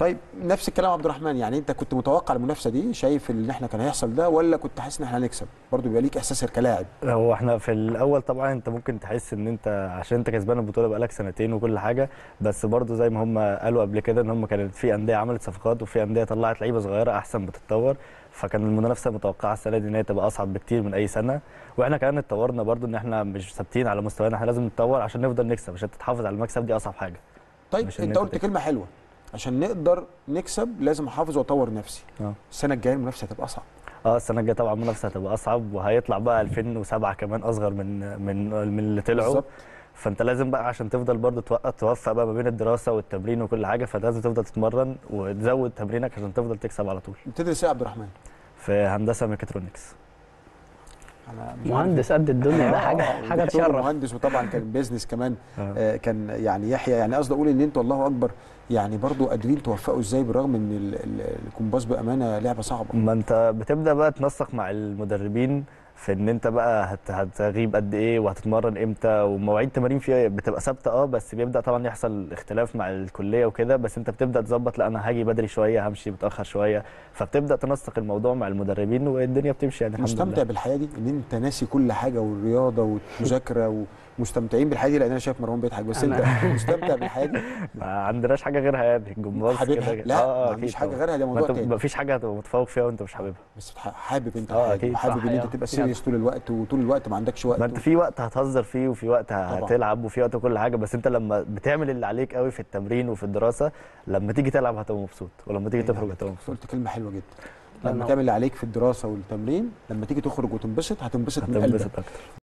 طيب نفس الكلام عبد الرحمن يعني انت كنت متوقع المنافسه دي شايف ان احنا كان هيحصل ده ولا كنت حاسس ان احنا هنكسب برضه بيبقى ليك احساس كلاعب هو احنا في الاول طبعا انت ممكن تحس ان انت عشان انت كسبان البطوله بقالك سنتين وكل حاجه بس برضو زي ما هم قالوا قبل كده ان هم كانت في انديه عملت صفقات وفي انديه طلعت لعيبه صغيره احسن بتتطور فكان المنافسه متوقعه السنه دي ان هي تبقى اصعب بكتير من اي سنه واحنا كمان اتطورنا برضو ان احنا مش ثابتين على مستوانا احنا لازم نتطور عشان نفضل نكسب عشان تتحافظ على المكسب دي اصعب حاجه طيب مش إن انت أنت قلت تكسب. كلمه حلوه عشان نقدر نكسب لازم احافظ واطور نفسي اه السنه الجايه المنافسه هتبقى اصعب اه السنه الجايه طبعا المنافسه هتبقى اصعب وهيطلع بقى 2007 كمان اصغر من من من اللي طلعوا بالظبط. فانت لازم بقى عشان تفضل برضه توقف توفق بقى ما بين الدراسه والتمرين وكل حاجه فلازم تفضل تتمرن وتزود تمرينك عشان تفضل تكسب على طول بتدرس ايه يا عبد الرحمن في هندسه ميكاترونكس انا مش مهندس قد الدنيا ده حاجه آه، حاجه دكتور تشرف مهندس وطبعا كان بيزنس كمان آه. آه، كان يعني يحيى يعني قصدي اقول ان انتوا الله اكبر يعني برضو قادرين توفقوا ازاي بالرغم ان ال- ال- الكومباس بامانه لعبه صعبه ما انت بتبدا بقى تنسق مع المدربين في ان انت بقى هت- هتغيب قد ايه وهتتمرن امتى ومواعيد التمارين فيها بتبقى ثابته اه بس بيبدا طبعا يحصل اختلاف مع الكليه وكده بس انت بتبدا تظبط لا انا هاجي بدري شويه همشي متاخر شويه فبتبدا تنسق الموضوع مع المدربين والدنيا بتمشي يعني الحمد مستمتع لله بالحياه دي ان انت ناسي كل حاجه والرياضه والمذاكره ومستمتعين بالحياه دي لان انا شايف مروان بيضحك بس انت مستمتع بالحياه دي ما عندناش حاجه غيرها يعني الجمباز حبيبها كده- لا اه ما اكيد عنديش حاجه طبعاً. غيرها ده ما موضوع انت تاني مفيش حاجه هتبقى متفوق فيها وانت مش حاببها بس بتح- حابب انت اه الحاجة أكيد. وحابب صح، ان انت أيوة. تبقى سيريس طول الوقت وطول الوقت ما عندكش وقت ما انت في وقت هتهزر فيه وفي وقت طبعاً. هتلعب وفي وقت كل حاجه بس انت لما بتعمل اللي عليك قوي في التمرين وفي الدراسه لما تيجي تلعب هتبقى مبسوط ولما تيجي أيوة. تخرج هتبقى مبسوط قلت كلمه حلوه جدا لا، لما أنا- تعمل اللي عليك في الدراسه والتمرين لما تيجي تخرج وتنبسط هتنبسط من قلبك هتنبسط اكتر